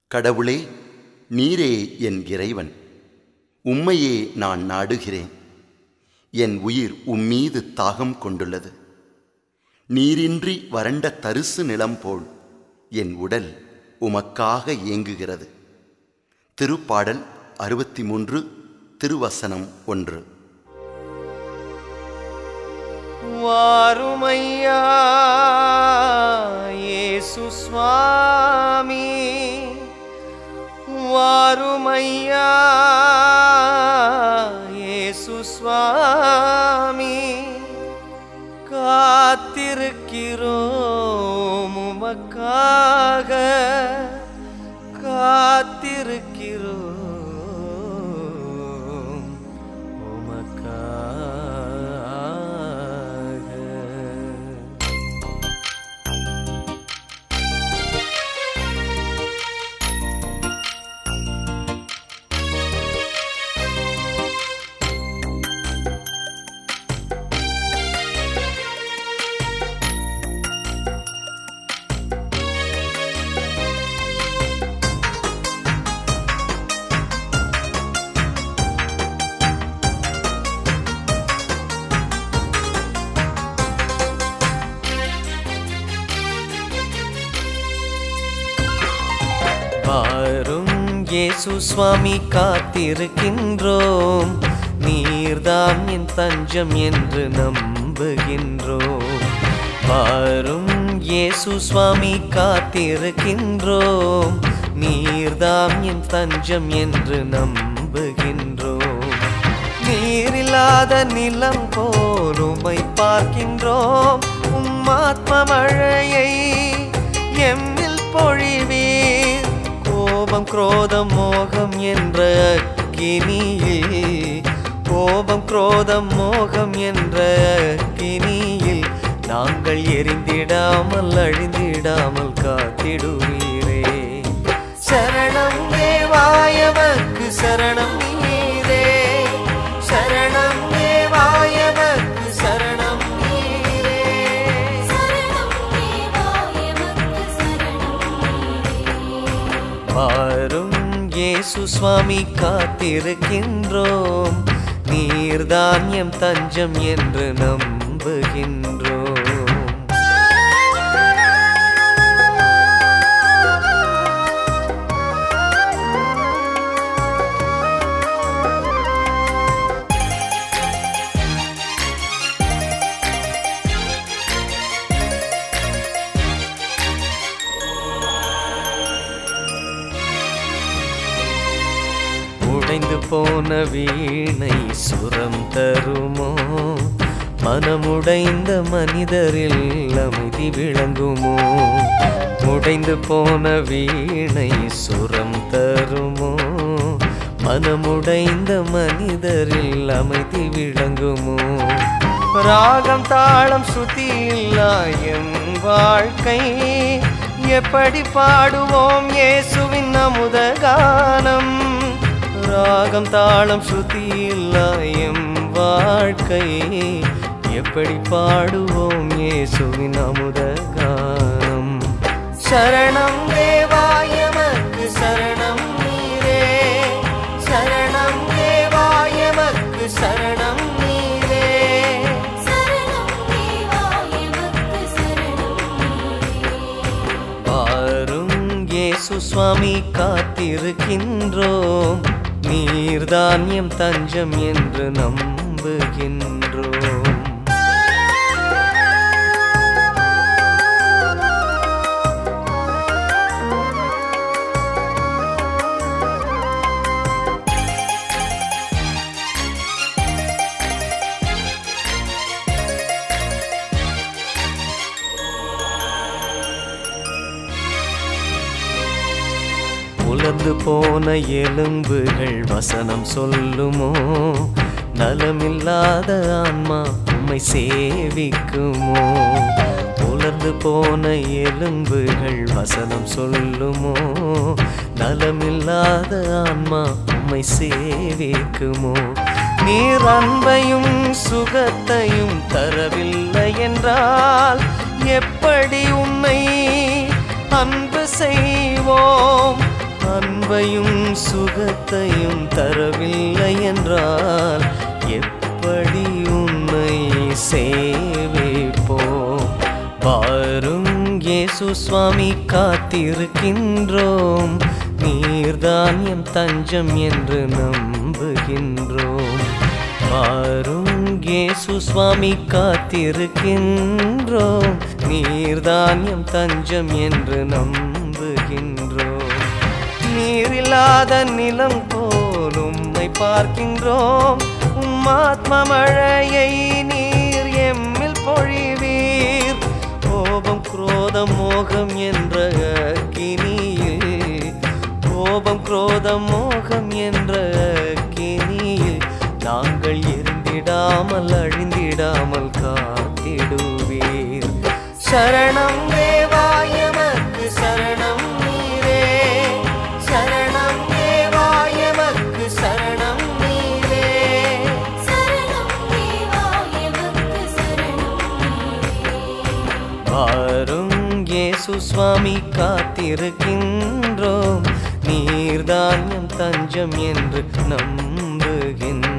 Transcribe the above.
கடவுளே நீரே என் இறைவன் உம்மையே நான் நாடுகிறேன் என் உயிர் உம்மீது தாகம் கொண்டுள்ளது நீரின்றி வறண்ட தரிசு நிலம் போல் என் உடல் உமக்காக இயங்குகிறது திருப்பாடல் அறுபத்தி மூன்று திருவசனம் ஒன்று வாருமையா இயேசு சுவாமி வாருமையா இயேசு சுவாமி காத்திருக்கிறோம் உமக்காக காத்திருக்கிறோம் உமக்காக வாரும் இயேசு சுவாமி காத்திருக்கின்றோம் நீர்தான் என் தஞ்சம் என்று நம்புகின்றோம் வாரும் இயேசு சுவாமி காத்திருக்கின்றோம் நீர்தாம் என் தஞ்சம் என்று நம்புகின்றோம் நீரில்லாத நிலம் போல் உம்மை பார்க்கின்றோம் உம் ஆத்ம மழையை எம்மில் பொழிவீர் கோபம் குரோதம் மோகம் என்ற அக்கினியில் கோபம் குரோதம் மோகம் என்ற அக்கினியில் நாங்கள் எரிந்திடாமல் அழிந்திடாமல் காத்திடுவீரே சரணம் தேவாயவர்க்கு சரணம் நீரே சரணம் தேவாயவர்க்கு சரணம் நீரே சரணம் தேவாய மக்கு சரணம் வாரும் இயேசு சுவாமி காத்திருக்கின்றோம் நீர்தான் எம் தஞ்சம் என்று நம்புகின்றோம் உடைந்து போன வீணை சுரம் தருமோ மனமுடைந்த மனிதரில் அமைதி விளங்குமோ உடைந்து போன வீணை சுரம் தருமோ மனமுடைந்த மனிதரில் அமைதி விளங்குமோ ராகம் தாளம் ஸ்ருதி எம் வாழ்க்கை எப்படி பாடுவோம் இயேசுவின் அமுத கானம் ராகம் தாளம் ஸ்ருதி எம் வாழ்க்கை எப்படி பாடுவோம் இயேசுவின் அமுத கானம் சரணம் தேவாயமக்கு சரணம் நீரே சரணம் தேவாயமக்கு சரணம் நீரே சரணம் தேவாய மக்கு சரணம் பாரும் இயேசு சுவாமி காத்திருக்கின்றோம் நீர்தான் எம் தஞ்சம் என்று நம்புகின்றோம் உலர்ந்து போன எலும்புகள் வசனம் சொல்லுமோ நலமில்லாத ஆன்மா உம்மை சேவிக்குமோ உலர்ந்து போன எலும்புகள் வசனம் சொல்லுமோ நலமில்லாத ஆன்மா உம்மை சேவிக்குமோ நீர் அன்பையும் சுகத்தையும் தரவில்லை என்றால் எப்படி உன்னை அன்பு செய்வோம் சுகத்தையும் தரவில்லை என்றால் எப்படி உன்னை சேவிப்போம் வாரும் இயேசு சுவாமி காத்திருக்கின்றோம் நீர்தான் எம் தஞ்சம் என்று நம்புகின்றோம் வாரும் இயேசு சுவாமி காத்திருக்கின்றோம் நீர்தான் எம் தஞ்சம் என்று நம்புகின்றோம் நீரில்லாத நிலம் போல் உம்மை பார்க்கின்றோம் உம் ஆத்ம மழையை நீர் எம்மில் பொழிவீர் கோபம் குரோதம் மோகம் என்ற அக்கினியில் கோபம் குரோதம் மோகம் என்ற அக்கினியில் நாங்கள் எரிந்திடாமல் அழிந்திடாமல் காத்திடுவீர் சரணம் தேவாயமக்கு சரணம் நீரே சரணம் தேவாயமக்கு சரணம் நீரே சரணம் தேவா எமக்கு சரணம் நீரே வாரும் இயேசு சுவாமி காத்திருக்கின்றோம் நீர்தான் எம் தஞ்சம் என்று நம்புகின்றோம்